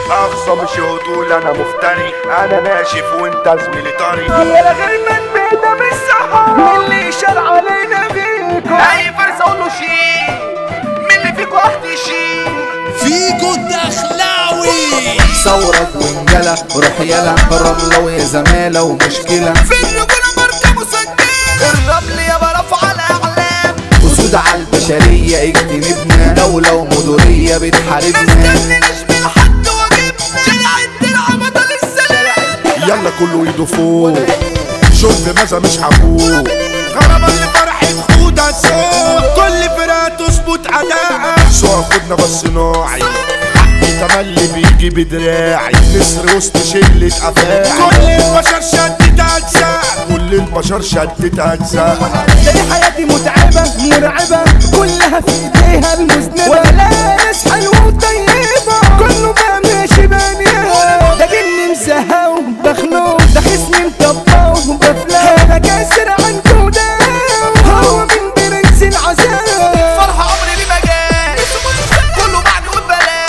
اخصم شهدول انا مفتري انا ناشف وانت زميلي طري يا غير من بينا من الصحاب من اللي شال علينا فيكم اي فرس اقول له شيء من اللي فيكوا اختي شيء فيكو الدخلاوي ثورة ونجلة روح يلا رملة ويا زمالة ومشكلة في الرجولة ماركة مسجلة الرمل يا برفع الاعلام أسود على البشرية اجتنبنا دولة ومدورية بتحاربنا استنيناش من حد واجبنا شارع الدرع بطل السلام يلا كله ايده فوق شرب مزا مش حبوب غرامة اللي فرحة خودة سوق كل فرقة تظبط أداء سوق خدنا بس نوعي حقي تملي بيجي بدراعي نسر وسط شلة أفاعي كل البشر شدت أجزاء كل البشر شدت أجزاء تاني حياتي متعبة مرعبة كلها في ايديها المذنبة ولا ناس حلوة وطيبة كله بقى ماشي بانيها ده جني مزهق وبخنوق ده خصمي مطبق وبفلق انا كاسر عن جودة هو من برنس العذاب فرحة عمري ليه ما جاش كله بعد يقول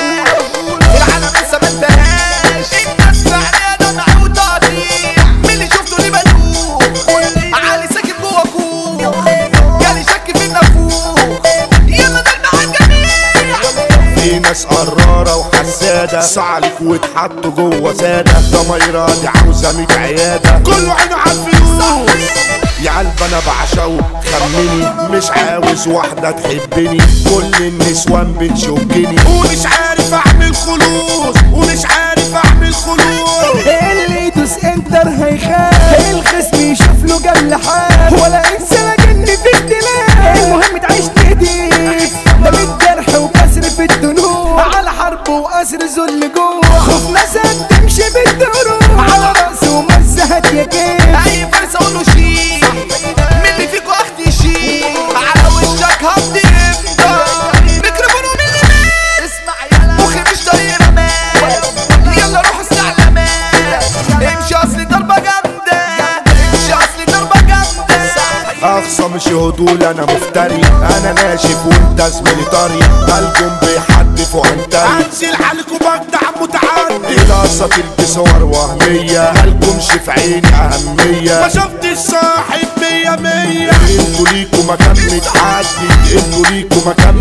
بلاش العالم لسه ما انتهاش الناس في عينيها دمع وتقطيع من اللي شفته ليه بدوق علي ساكن جوه كوخ جالي شك في النافوخ يلا ده الميعاد جميع في ناس قرارة وحسادة سعلك واتحطوا جوه سادة ضمايرة دي عاوزة ميت عيادة كله عينه على الفلوس يا قلب انا بعشقه خمني مش عاوز واحدة تحبني كل النسوان بتشكني ومش عارف اعمل خلوص ومش عارف اعمل خلوص اللي يدوس انتر هيخاف الخصم يشوف له جنب حال ولا انسان جن في اختلاف المهم تعيش تهديف ده بالجرح وكسر في الدنوب على حرب واسر ذل جوه خوف ناس تمشي بالدروب على راس ومزهت يا كيف اي فرس اقول له شيء من اللي فيكوا اختي شيء على وشك هدي امتى ميكروفون ومين اللي مات اسمع يلا مخي مش طايق رماد يلا روح استعلامات امشي اصلي ضربه جامده امشي اصلي ضربه جامده اخصم شهدول انا مفتري انا ناشف وانت زميلي طري قلبهم بيحدفوا عن تاني انزل عليكم بجدع متعدي الاساطير دي صور وهمية مالكمش في عيني اهمية ما شفتش صاحب مية مية انتوا ليكوا مكان متعدي انتوا ليكوا مكان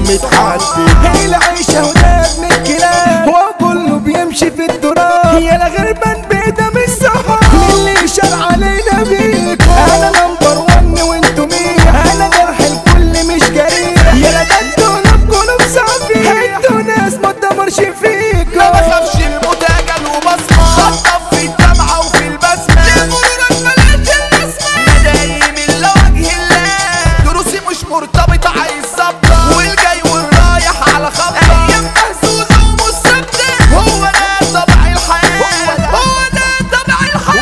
متعدي العيشة وداد من الكلاب وكله بيمشي في التراب يا لا غربان بيدا من الصحاب اللي شال علينا بيكم انا نمبر ون وانتو مين انا جرح الكل مش جريح يا لا ده انتوا نبكوا صافي انتوا ناس ما تدمرش فيكم ما بخافش الموت اجل وبصمة خطف في الدمعة وفي البسمة لمرورك ملاش الرسمة دايم الا وجه الله دروسي مش مرتبطة عايز ظبطة والجاي والرايح على خبطة ايام مهزوزة ومش ثابتة هو ده طبع الحياة هو ده طبع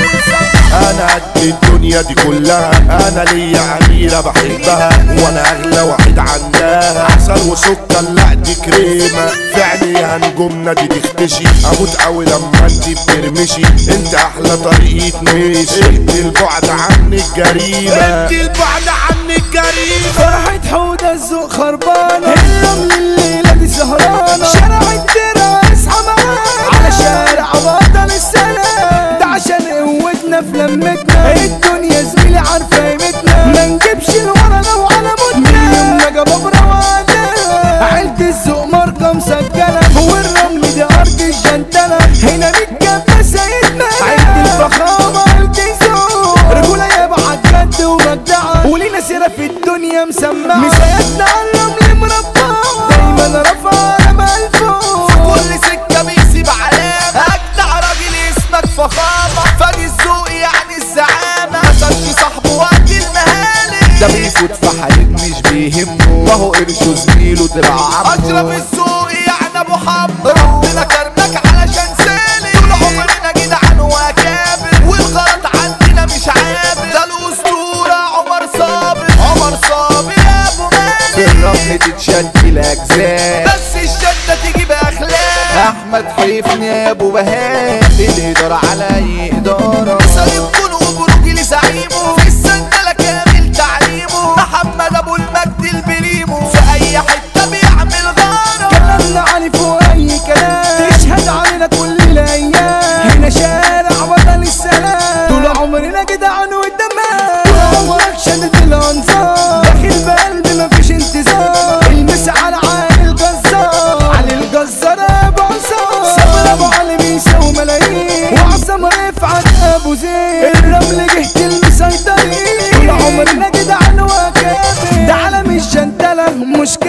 الحياة انا قد الدنيا دي كلها انا ليا اميرة بحبها وانا اغلى واحد عندها عسل وسكر لا دي كريمة في عينيها نجومنا دي تختشي اموت قوي لما انت بترمشي انت احلى طريقة مشي انت البعد عنك جريمة انت البعد عنك جريمة فرحة حودة الذوق خربانة الرمل الليلة دي سهرانة شارع الدرع اصحى معانا على شارع بطل السلام ده عشان قوتنا في لمتنا الدنيا زميلي عارفة قيمتنا ما نجيبش الورا لو على متنا يومنا جبابرة وعدنا عيلة الذوق ماركة مسجلة والرمل دي أرض الجنتلة هنا متجمع سيدنا عيلة الفخامة عيلة الذوق رجولة يبعت جد ومجدعة ولينا سيرة في الدنيا مسمعة مسيادنا على الرمل مربعة دايما رفع على الفوق كل سكة بيسيب علامة أجدع راجل اسمك فخامة فادي الذوق يعني الزعامة ما صاحبه وقت المهالك ده بيفوت في حديد مش بيهمه وهو قرشه زميله دراع أشرف عمه السوق يعني أبو حمو ربنا كرمك علشان سالك طول عمرنا جدعان وأكابر والغلط عندنا مش عابر ده الأسطورة عمر صابر عمر صابر يا أبو في مالك الرمل تتشد الاجزاء بس الشدة تيجي بأخلاق احمد حيفني يا ابو بهاء الاداره على اي اداره سيكون وبروج لزعيمه في السندلة كامل تعليمه محمد ابو المجد البريمو في اي حتة بيعمل غارة كلامنا علي فوق اي كلام تشهد علينا كل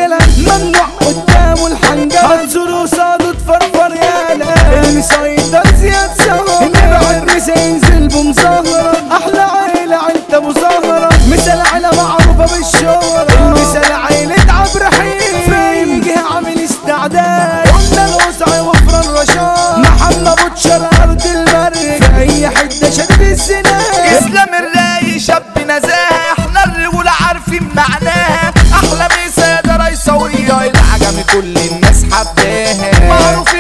السلام ممنوع قدامه الحنجرة هتزور قصاده تفرفر يالا المسيطر زياد سهر نبعد مسا ينزل بمظاهرة أحلى عيلة عيلة أبو زهرة مثل عيلة معروفة بالشهرة مثل عيلة عبد الرحيم فاهم جه عامل استعداد قلنا القصعي وفران رشاد محمد بوتشر أرض البر في أي حتة شد الزناد اسلام الراي شاب نزاهة احنا الرجولة عارفين معناها احلى مسا ده ريسوية العجم كل الناس حباها معروفين